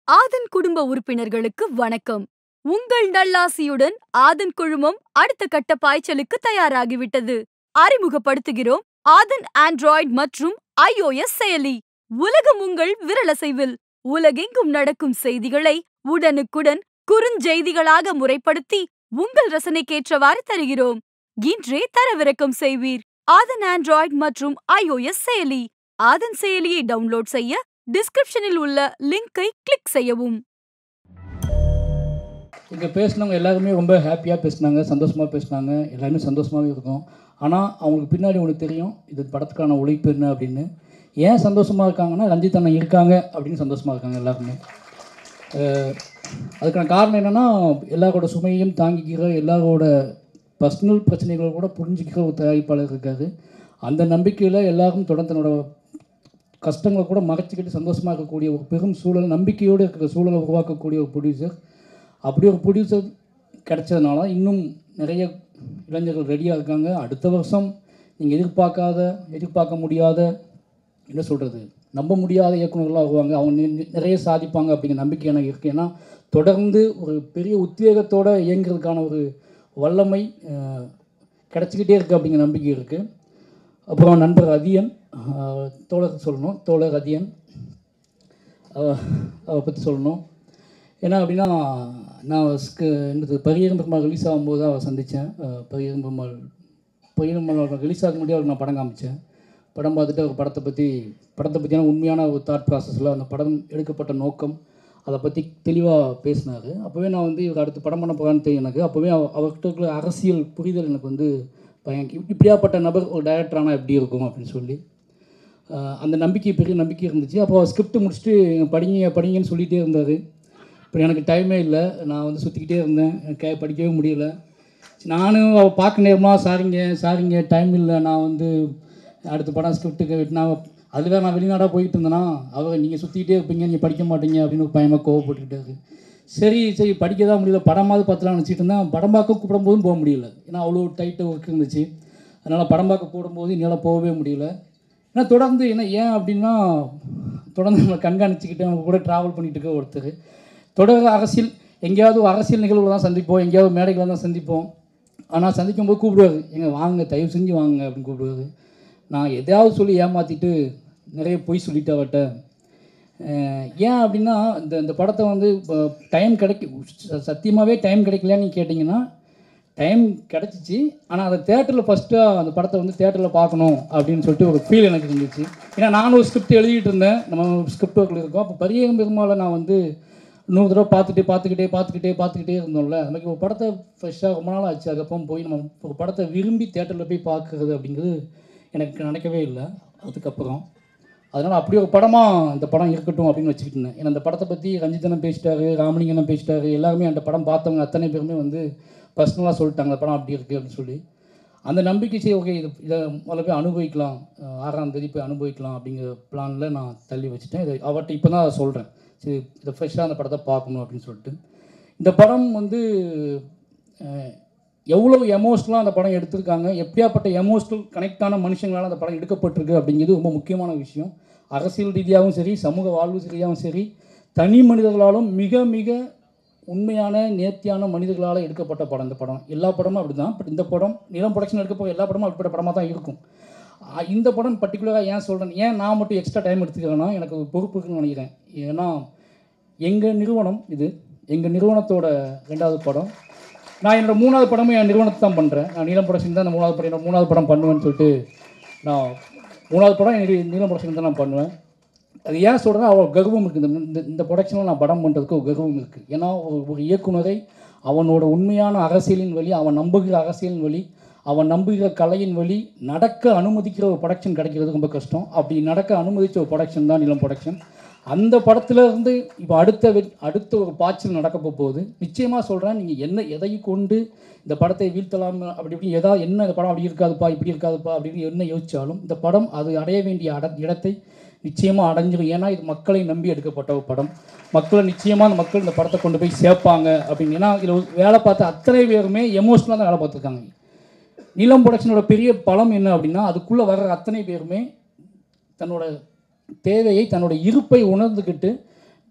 ஆதன் குடும்ப உறுப்பினர்களுக்கு வணக்கம் உங்கள் நல்லாசியுடன் ஆதன் குழுமம் அடுத்த கட்ட பாய்ச்சலுக்கு தயாராகிவிட்டது அறிமுகப்படுத்துகிறோம் ஆதன் ஆண்ட்ராய்டு மற்றும் iOS செயலி உலகம் உங்கள் விரலசைவில் உலகெங்கும் நடக்கும் செய்திகளை உடனுக்குடன் குறுஞ்செய்திகளாக முறைப்படுத்தி உங்கள் ரசனைக்கேற்றவாறு தருகிறோம் இன்றே தரவிறக்கம் செய்வீர் ஆதன் ஆண்ட்ராய்டு மற்றும் iOS செயலி ஆதன் செயலியை டவுன்லோட் செய்ய டிஸ்கிரிப்ஷனில் உள்ள லிங்கை கிளிக் செய்யவும் இங்கே பேசினவங்க எல்லாருமே ரொம்ப ஹாப்பியாக பேசினாங்க சந்தோஷமாக பேசினாங்க எல்லாருமே சந்தோஷமாகவே இருக்கும் ஆனால் அவங்களுக்கு பின்னாடி ஒன்று தெரியும் இது படத்துக்கான உழைப்பு என்ன அப்படின்னு ஏன் சந்தோஷமாக இருக்காங்கன்னா ரஞ்சித் அண்ணன் இருக்காங்க அப்படின்னு சந்தோஷமாக இருக்காங்க எல்லாருமே அஹ் அதுக்கான காரணம் என்னென்னா எல்லாரோட சுமையும் தாங்கிக்கிற எல்லாரோட பர்சனல் பிரச்சனைகளை கூட புரிஞ்சுக்கிற ஒரு தயாரிப்பாளர் இருக்காரு அந்த நம்பிக்கையில் எல்லாரும் தொடர்ந்து தன்னோட கஷ்டங்களை கூட மறைச்சிக்கிட்டு சந்தோஷமாக இருக்கக்கூடிய ஒரு பெரும் சூழல் நம்பிக்கையோடு இருக்கிற சூழலை உருவாக்கக்கூடிய ஒரு ப்ரொடியூசர் அப்படி ஒரு ப்ரொடியூசர் கிடைச்சதுனால இன்னும் நிறைய இளைஞர்கள் ரெடியாக இருக்காங்க அடுத்த வருஷம் நீங்கள் எதிர்பார்க்காத எதிர்பார்க்க முடியாத என்ன சொல்கிறது நம்ப முடியாத இயக்குநர்களாக வருவாங்க அவங்க நி- நிறைய சாதிப்பாங்க அப்படிங்கிற நம்பிக்கை எனக்கு இருக்குது ஏன்னா தொடர்ந்து ஒரு பெரிய உத்வேகத்தோடு இயங்குறதுக்கான ஒரு வல்லமை அஹ், கிடைச்சிக்கிட்டே இருக்குது அப்படிங்கிற நம்பிக்கை இருக்குது அப்புறம் நண்பர் அதியன் அஹ், தோழர் சொல்லணும் தோழர் அதியன் அஹ், அவரை பற்றி சொல்லணும் ஏன்னா அப்படின்னா நான் ஸ்கு என்னது பரியரும் பெருமாள் ரிலீஸ் ஆகும்போது தான் அவரை சந்தித்தேன் பரியரும் பெருமாள் பரியரும் பெருமாள் ரிலீஸ் ஆகும் முன்னாடி அவருக்கு நான் படம் காமிச்சேன் படம் பார்த்துட்டு அவர் படத்தை பற்றி படத்தை பற்றியான உண்மையான ஒரு தாட் ப்ராசஸில் அந்த படம் எடுக்கப்பட்ட நோக்கம் அதை பற்றி தெளிவாக பேசினார் அப்போவே நான் வந்து இவர் அடுத்து படம் பண்ண போகிறான்னு தெரியும் எனக்கு அப்போவே அவ- அவர்கிட்ட இருக்கிற அரசியல் புரிதல் எனக்கு வந்து பயங்க இப்படியாப்பட்ட நபர் ஒரு டைரக்டர் ஆனால் எப்படி இருக்கும் அப்படின்னு சொல்லி ஆஹ் அந்த நம்பிக்கை பெரிய நம்பிக்கை இருந்துச்சு அப்போ ஸ்கிரிப்ட் முடிச்சுட்டு படிங்க படிங்கன்னு சொல்லிகிட்டே இருந்தார் இப்போ எனக்கு டைமே இல்லை நான் வந்து சுற்றிக்கிட்டே இருந்தேன் எனக்கு கே- படிக்கவே முடியல நானும் அவள் பார்க்க நேரமாக சாரிங்க சாரிங்க டைம் இல்லை நான் வந்து அடுத்த படம் ஸ்கிரிப்ட்டுக்கு நான் அதில் நான் வெளிநாடாக போயிட்டு இருந்தேன்னா அவர் நீங்கள் சுற்றிக்கிட்டே இருப்பீங்க நீங்கள் படிக்க மாட்டீங்க அப்படின்னு ஒரு பயமாக கோவப்பட்டுக்கிட்டாரு சரி சரி படிக்க தான் முடியல படமாவது பார்த்துலாம்னு நினச்சிட்டு இருந்தேன் படம் பார்க்க கூப்பிடும்போதும் போக முடியல ஏன்னா அவ்வளோ டைட்டு ஒர்க் இருந்துச்சு அதனால் படம் பார்க்க போடும்போது என்னால் போகவே முடியல ஏன்னா தொடர்ந்து என்ன ஏன் அப்படின்னா தொடர்ந்து நம்ம கண்காணிச்சுக்கிட்டு நம்ம கூட ட்ராவல் பண்ணிட்டு இருக்க ஒருத்தர் தொடர் அரசியல் எங்கேயாவது ஒரு அரசியல் நிகழ்வுல தான் சந்திப்போம் எங்கேயாவது மேடைகளை தான் சந்திப்போம் ஆனால் சந்திக்கும் போது கூப்பிடுவாரு எங்க வாங்க தயவு செஞ்சு வாங்க அப்படின்னு கூப்பிடுவாரு நான் எதையாவது சொல்லி ஏமாற்றிட்டு நிறைய பொய் சொல்லிட்டு அவட்ட அஹ் ஏன் அப்படின்னா இந்த இந்த படத்தை வந்து டைம் கிடைக்க ச- சத்தியமாகவே டைம் கிடைக்கலையான்னு கேட்டிங்கன்னா டைம் கிடச்சிச்சு ஆனால் அதை தேட்டரில் ஃபஸ்ட்டாக அந்த படத்தை வந்து தேட்டரில் பார்க்கணும் அப்படின்னு சொல்லிட்டு ஒரு ஃபீல் எனக்கு இருந்துச்சு ஏன்னா நானும் ஒரு ஸ்கிரிப்ட் எழுதிட்டு இருந்தேன் நம்ம ஸ்கிரிப்ட் ஒர்க்கில் இருக்கோம் அப்போ பரியகம் பெருமாளை நான் வந்து இன்னொரு தடவை பார்த்துட்டு பார்த்துக்கிட்டே பார்த்துக்கிட்டே பார்த்துக்கிட்டே இருந்தோம்ல நமக்கு ஒரு படத்தை ஃப்ரெஷ்ஷாக ரொம்ப நாள் ஆச்சு அதுக்கப்புறம் போய் நம்ம ஒரு படத்தை விரும்பி தேட்டரில் போய் பார்க்குறது அப்படிங்கிறது எனக்கு நினைக்கவே இல்லை அதுக்கப்புறம் அதனால் அப்படி ஒரு படமாக இந்த படம் இருக்கட்டும் அப்படின்னு வச்சுக்கிட்டு இருந்தேன் ஏன்னா அந்த படத்தை பற்றி ரஞ்சித்தனம் பேசிட்டாரு ராமலிங்கனம் பேசிட்டாரு எல்லாருமே அந்த படம் பார்த்தவங்க அத்தனை பேருமே வந்து பர்சனலாக சொல்லிட்டாங்க அந்த படம் அப்படி இருக்குது அப்படின்னு சொல்லி அந்த நம்பிக்கை சரி ஓகே இது இதை முதல்ல போய் அனுபவிக்கலாம் அஹ் ஆறாம் தேதி போய் அனுபவிக்கலாம் அப்படிங்கிற பிளானில் நான் தள்ளி வச்சுட்டேன் இதை அவர்கிட்ட இப்போ தான் சொல்கிறேன் சரி இதை ஃப்ரெஷ்ஷாக அந்த படத்தை பார்க்கணும் அப்படின்னு சொல்லிட்டு இந்த படம் வந்து அஹ், எவ்வளோ எமோஷ்னலாக அந்த படம் எடுத்திருக்காங்க எப்படியாப்பட்ட எமோஷ்னல் கனெக்டான மனுஷங்களால் அந்த படம் எடுக்கப்பட்டிருக்கு அப்படிங்கிறது ரொம்ப முக்கியமான விஷயம் அரசியல் ரீதியாகவும் சரி சமூக வாழ்வு ரீதியாகவும் சரி தனி மனிதர்களாலும் மிக மிக உண்மையான நேர்த்தியான மனிதர்களால் எடுக்கப்பட்ட படம் இந்த படம் எல்லா படமும் அப்படி தான் பட் இந்த படம் நிலம் ப்ரொடக்ஷன் எடுக்க போகிற எல்லா படமும் அப்படிப்பட்ட படமாக தான் இருக்கும் ஆ, இந்த படம் பர்டிகுலராக ஏன் சொல்கிறேன் ஏன் நான் மட்டும் எக்ஸ்ட்ரா டைம் எடுத்துக்கிறேன்னா எனக்கு ஒரு பொறுப்பு இருக்குன்னு நினைக்கிறேன் ஏன்னா எங்கள் நிறுவனம் இது எங்கள் நிறுவனத்தோட ரெண்டாவது படம் நான் என்னோட மூணாவது படமும் என் நிறுவனத்தை தான் பண்ணுறேன் நான் நீலம் ப்ரொடக்ஷன் தான் இந்த மூணாவது படம் என்னோட மூணாவது படம் பண்ணுவேன்னு சொல்லிட்டு நான் மூணாவது படம் என்னுடைய நீலம் ப்ரொடக்ஷன் தான் நான் பண்ணுவேன் அது ஏன் சொல்கிறேன்னா அவ்வளோ கர்வம் இருக்குது இந்த- இந்த இந்த ப்ரொடக்ஷனில் நான் படம் பண்ணுறதுக்கு ஒரு கர்வம் இருக்குது ஏன்னா ஒரு ஒரு இயக்குனரை அவனோட உண்மையான அரசியலின் வழி அவன் நம்புகிற அரசியலின் வழி அவன் நம்புகிற கலையின் வழி நடக்க அனுமதிக்கிற ஒரு ப்ரொடக்ஷன் கிடைக்கிறது ரொம்ப கஷ்டம் அப்படி நடக்க அனுமதிச்ச ஒரு ப்ரொடக்ஷன் தான் நிலம் ப்ரொடக்ஷன் அந்த படத்துல இருந்து இப்போ அடுத்த வெ- அடுத்த ஒரு பாய்ச்சல் நடக்க போகுது நிச்சயமாக சொல்கிறேன் நீங்கள் என்ன எதை கொண்டு இந்த படத்தை வீழ்த்தலாம் அப்படி இப்படி ஏதாவது என்ன இந்த படம் அப்படி இருக்காதுப்பா இப்படி இருக்காதுப்பா அப்படின்னு என்ன யோசிச்சாலும் இந்த படம் அது அடைய வேண்டிய அட இடத்தை நிச்சயமாக அடைஞ்சிடும் ஏன்னா இது மக்களை நம்பி எடுக்கப்பட்ட ஒரு படம் மக்களை நிச்சயமாக அந்த மக்கள் இந்த படத்தை கொண்டு போய் சேர்ப்பாங்க அப்படின்னு ஏன்னா இதில் வேலை பார்த்த அத்தனை பேருமே எமோஷ்னலாக தான் வேலை பார்த்துருக்காங்க நீலம் ப்ரொடக்ஷனோட பெரிய பலம் என்ன அப்படின்னா அதுக்குள்ளே வர்ற அத்தனை பேருமே தன்னோட தேவையை தன்னோட இருப்பை உணர்ந்துக்கிட்டு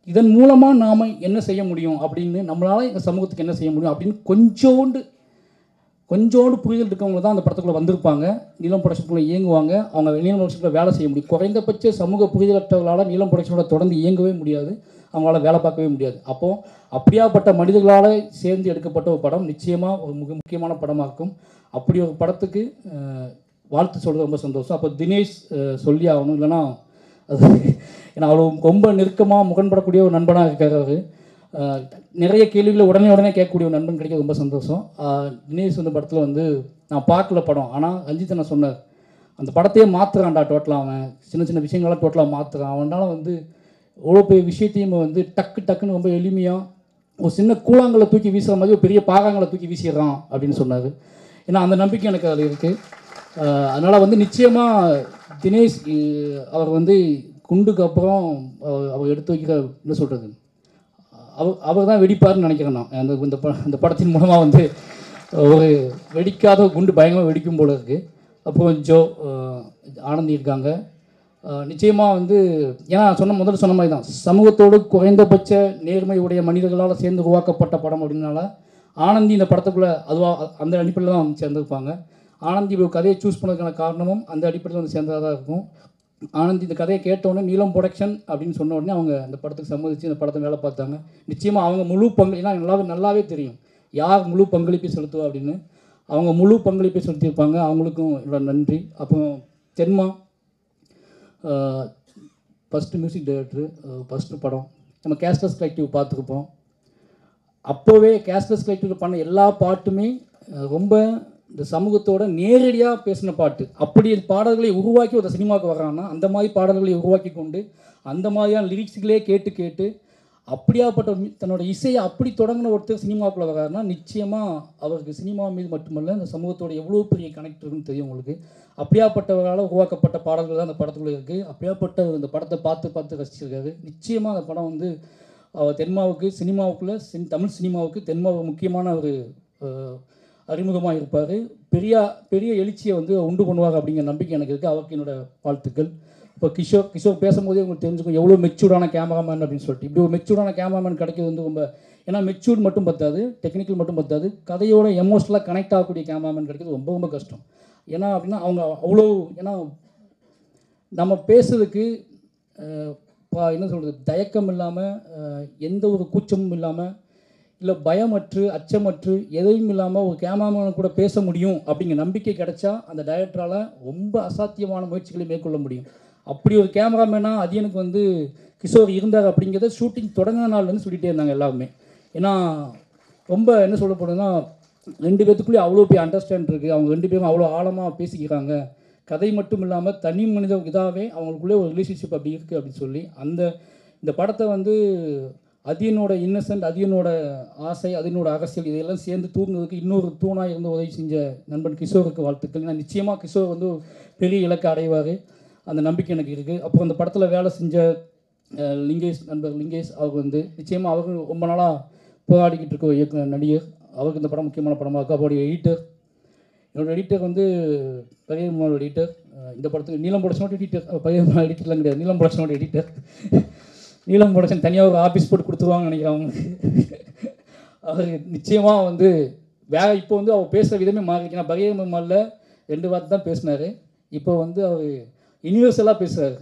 இதன் மூலமாக நாம் என்ன செய்ய முடியும் அப்படின்னு நம்மளால் இந்த சமூகத்துக்கு என்ன செய்ய முடியும் அப்படின்னு கொஞ்சோண்டு கொஞ்சோண்டு புரிதல் இருக்கவங்க தான் அந்த படத்துக்குள்ளே வந்திருப்பாங்க நீலம் ப்ரொடக்ஷனுக்குள்ளே இயங்குவாங்க அவங்க நீலம் ப்ரொடக்ஷனில் வேலை செய்ய முடியும் குறைந்தபட்ச சமூக புரிதலற்றவர்களால் நீலம் ப்ரொடக்ஷனோட தொடர்ந்து இயங்கவே முடியாது அவங்களால வேலை பார்க்கவே முடியாது அப்போது அப்படியாப்பட்ட மனிதர்களால் சேர்ந்து எடுக்கப்பட்ட ஒரு படம் நிச்சயமாக ஒரு மிக முக்கியமான படமாக இருக்கும் அப்படி ஒரு படத்துக்கு அஹ், வாழ்த்து சொல்கிறது ரொம்ப சந்தோஷம் அப்போ தினேஷ் அஹ், சொல்லி ஆகணும் இல்லைன்னா அது ஏன்னா அவ்வளோ ரொம்ப நெருக்கமாக முகன்படக்கூடிய ஒரு நண்பனாக இருக்காரு அவர் ஆஹ் நிறைய கேள்விகளை உடனே உடனே கேட்கக்கூடிய ஒரு நண்பன் கிடைக்க ரொம்ப சந்தோஷம் ஆஹ் தினேஷ் வந்து படத்தில் வந்து நான் பார்க்கல படம் ஆனால் ரஞ்சித் நான் சொன்னார் அந்த படத்தையே மாற்றுறான்டா டோட்டலாக அவன் சின்ன சின்ன விஷயங்கள்லாம் டோட்டலாக மாற்றுறான் அவனால வந்து எவ்வளோ பெரிய விஷயத்தையும் வந்து டக்கு டக்குன்னு ரொம்ப எளிமையாக ஒரு சின்ன கூழாங்கலை தூக்கி வீசுகிற மாதிரி ஒரு பெரிய பாகாங்களை தூக்கி வீசிடுறான் அப்படின்னு சொன்னார் ஏன்னா அந்த நம்பிக்கை எனக்கு அதில் இருக்குது அதனால் வந்து நிச்சயமாக தினேஷ் இ- அவர் வந்து குண்டுக்கு அப்புறம் அவர் அவர் எடுத்து வைக்கிற என்ன சொல்கிறது அவர் அவர் தான் வெடிப்பார்னு நினைக்கிறேன் நான் அந்த இந்த ப இந்த படத்தின் மூலமாக வந்து ஒரு வெடிக்காத குண்டு பயங்கரமாக வெடிக்கும் போல இருக்குது அப்புறம் ஜோ அஹ், ஆனந்தி இருக்காங்க நிச்சயமாக வந்து ஏன்னா சொன்ன முதல்ல சொன்ன மாதிரி தான் சமூகத்தோடு குறைந்தபட்ச நேர்மை உடைய மனிதர்களால் சேர்ந்து உருவாக்கப்பட்ட படம் அப்படின்னால ஆனந்தி இந்த படத்துக்குள்ளே அதுவாக அந்த அடிப்படையில் தான் வந்து சேர்ந்துருப்பாங்க ஆனந்தி ஒரு கதையை சூஸ் பண்ணதுக்கான காரணமும் அந்த அடிப்படையில் வந்து சேர்ந்ததாக தான் இருக்கும் ஆனந்த் இந்த கதையை கேட்டோடனே நீலம் ப்ரொடக்ஷன் அப்படின்னு சொன்ன உடனே அவங்க அந்த படத்துக்கு சம்மதிச்சு இந்த படத்தை வேலை பார்த்தாங்க நிச்சயமாக அவங்க முழு பங்கு ஏன்னா நல்லாவே நல்லாவே தெரியும் யார் முழு பங்களிப்பை செலுத்துவா அப்படின்னு அவங்க முழு பங்களிப்பை செலுத்தியிருப்பாங்க அவங்களுக்கும் என்னோட நன்றி அப்புறம் Tenma first music director first படம் நம்ம கேஸ்டஸ் கலெக்டிவ் பார்த்துருப்போம் அப்போவே கேஸ்டஸ் கலெக்டிவ் பண்ண எல்லா பாட்டுமே அஹ், ரொம்ப இந்த சமூகத்தோட நேரடியாக பேசின பாட்டு அப்படி பாடல்களை உருவாக்கி ஒரு சினிமாவுக்கு வர்றாங்கன்னா அந்த மாதிரி பாடல்களை உருவாக்கி கொண்டு அந்த மாதிரியான லிரிக்ஸ்களே கேட்டு கேட்டு அப்படியாப்பட்ட ஒரு மி- தன்னோட இசையை அப்படி தொடங்கின ஒருத்தர் சினிமாவுக்குள்ள வர்றாருன்னா நிச்சயமாக அவருக்கு சினிமா மீது மட்டுமல்ல இந்த சமூகத்தோட எவ்வளோ பெரிய கனெக்ட் இருக்குன்னு தெரியும் உங்களுக்கு அப்படியாப்பட்டவரால் உருவாக்கப்பட்ட பாடல்கள் தான் அந்த படத்துக்குள்ளே இருக்குது அப்படியாப்பட்ட இந்த படத்தை பார்த்து பார்த்து ரசிச்சிருக்காரு நிச்சயமாக அந்த படம் வந்து அவர் தென்மாவுக்கு சினிமாவுக்குள்ளே சின் தமிழ் சினிமாவுக்கு தென்மாவு முக்கியமான ஒரு அறிமுகமாக இருப்பார் பெரிய பெரிய எழுச்சியை வந்து உண்டு பண்ணுவார் அப்படிங்கிற நம்பிக்கை எனக்கு இருக்குது அவருக்கு என்னோட வாழ்த்துக்கள் இப்போ கிஷோர் கிஷோர் பேசும்போதே உங்களுக்கு தெரிஞ்சுக்கும் எவ்வளோ மெச்சூர்டான கேமராமேன் அப்படின்னு சொல்லிட்டு இப்படி ஒரு மெச்சூர்டான கேமராமேன் கிடைக்கிறது வந்து ரொம்ப ஏன்னா மெச்சூர்ட் மட்டும் பத்தாது டெக்னிக்கல் மட்டும் பத்தாது கதையோட எமோஷனலாக கனெக்ட் ஆகக்கூடிய கேமராமேன் கிடைக்கிறது ரொம்ப ரொம்ப கஷ்டம் ஏன்னா அப்படின்னா அவங்க அவ்வளோ ஏன்னா நம்ம பேசுறதுக்கு அஹ், பா- என்ன சொல்கிறது தயக்கம் இல்லாமல் எந்த ஒரு கூச்சமும் இல்லாமல் இல்லை பயமற்று அச்சமற்று எதையும் இல்லாமல் ஒரு கேமராமேன் கூட பேச முடியும் அப்படிங்கிற நம்பிக்கை கிடைச்சா அந்த டைரக்டரால் ரொம்ப அசாத்தியமான முயற்சிகளை மேற்கொள்ள முடியும் அப்படி ஒரு கேமராமேனாக அது எனக்கு வந்து கிஷோர் இருந்தார் அப்படிங்கிறத ஷூட்டிங் தொடங்கின நாள்லேருந்து சொல்லிகிட்டே இருந்தாங்க எல்லாருமே ஏன்னா ரொம்ப என்ன சொல்ல போனதுன்னா ரெண்டு பேத்துக்குள்ளேயும் அவ்வளோ பெரிய அண்டர்ஸ்டாண்ட் இருக்குது அவங்க ரெண்டு பேரும் அவ்வளோ ஆழமாக பேசிக்கிறாங்க கதை மட்டும் இல்லாமல் தனி மனித இதாகவே அவங்களுக்குள்ளே ஒரு ரிலேஷன்ஷிப் அப்படி இருக்குது அப்படின்னு சொல்லி அந்த இந்த படத்தை வந்து அதியனோட இன்னசென்ட் அதியனோட ஆசை அதியனோட அரசியல் இதையெல்லாம் சேர்ந்து தூங்குறதுக்கு இன்னொரு தூணாக இருந்து உதவி செஞ்ச நண்பன் கிஷோருக்கு வாழ்த்துக்கள் ஏன்னா நிச்சயமாக கிஷோர் வந்து ஒரு பெரிய இலக்கை அடைவார் அந்த நம்பிக்கை எனக்கு இருக்குது அப்புறம் அந்த படத்தில் வேலை செஞ்ச அஹ், லிங்கேஷ் நண்பர் லிங்கேஷ் அவர் வந்து நிச்சயமாக அவர் ரொம்ப நாளாக போராடிக்கிட்டு இருக்க ஒரு இயக்குனர் நடிகர் அவருக்கு இந்த படம் முக்கியமான படமாக இருக்குது அவருடைய எடிட்டர் என்னோட எடிட்டர் வந்து பெரியம்மாவோட எடிட்டர் இந்த படத்துக்கு நீலம் ப்ரொடக்ஷனோட எடிட்டர் பெரியம்மா எடிட்டர்லாம் கிடையாது நீலம் ப்ரொடக்ஷனோட எடிட்டர் நீலம் ப்ரொடக்ஷன் தனியாக ஒரு ஆஃபீஸ் போட்டு கொடுத்துருவாங்கன்னு நினைக்கிறேன் அவங்களுக்கு அவர் நிச்சயமாக வந்து வேற இப்போ வந்து அவர் பேசுகிற விதமே மாறி ஏன்னா பரியம்மாவில் ரெண்டு வார்த்தை தான் பேசினார் இப்போ வந்து அவர் யூனிவர்சலாக பேசுகிறாரு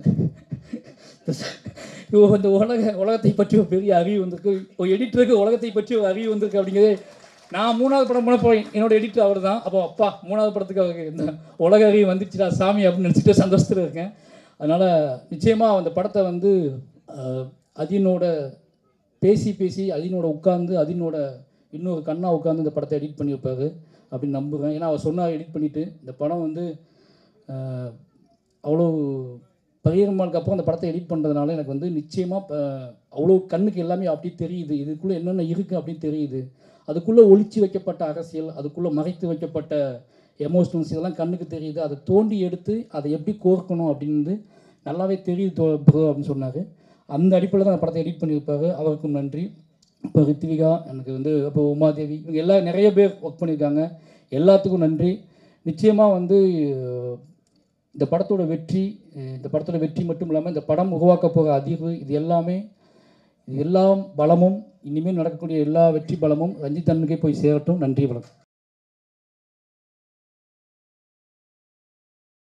இப்போ இந்த உலக உலகத்தை பற்றி ஒரு பெரிய அறிவு வந்திருக்கு ஒரு எடிட்டருக்கு உலகத்தை பற்றி ஒரு அறிவு வந்திருக்கு அப்படிங்கிறது நான் மூணாவது படம் பண்ண போகிறேன் என்னோட எடிட்டர் அவர் தான் அப்போ அப்பா மூணாவது படத்துக்கு அவருக்கு இந்த உலக அறிவு வந்துச்சுடா சாமி அப்படின்னு நினச்சிட்டு சந்தோஷத்தில் இருக்கேன் அதனால் நிச்சயமாக அந்த படத்தை வந்து அஹ், அதினோட பேசி பேசி அதினோட உட்காந்து அதினோட இன்னொரு கண்ணா உட்காந்து இந்த படத்தை எடிட் பண்ணியிருப்பாரு அப்படின்னு நம்புகிறேன் ஏன்னா அவர் சொன்னார் எடிட் பண்ணிவிட்டு இந்த படம் வந்து அஹ், அவ்வளோ பகிரமானுக்கு அப்புறம் அந்த படத்தை எடிட் பண்ணுறதுனால எனக்கு வந்து நிச்சயமாக அவ்வளோ கண்ணுக்கு எல்லாமே அப்படி தெரியுது இதுக்குள்ளே என்னென்ன இருக்குது அப்படின்னு தெரியுது அதுக்குள்ளே ஒளிச்சு வைக்கப்பட்ட அரசியல் அதுக்குள்ளே மறைத்து வைக்கப்பட்ட எமோஷனல்ஸ் இதெல்லாம் கண்ணுக்கு தெரியுது அதை தோண்டி எடுத்து அதை எப்படி கோர்க்கணும் அப்படின்னு நல்லாவே தெரியுது தோ- ப்ரோ அப்படின்னு சொன்னார் அந்த அடிப்படையில் தான் அந்த படத்தை எடிட் பண்ணியிருப்பாரு அவருக்கும் நன்றி இப்போ ரித்விகா எனக்கு வந்து இப்போ உமாதேவி இவங்க எல்லா நிறைய பேர் ஒர்க் பண்ணியிருக்காங்க எல்லாத்துக்கும் நன்றி நிச்சயமாக வந்து அஹ், இந்த படத்தோட வெற்றி அஹ், இந்த படத்தோட வெற்றி மட்டும் இல்லாமல் இந்த படம் உருவாக்க போகிற அதிர்வு இது எல்லாமே இது எல்லாம் பலமும் இனிமேல் நடக்கக்கூடிய எல்லா வெற்றி பலமும் ரஞ்சித் அண்ணனுக்கே போய் சேரட்டும் நன்றி வணக்கம்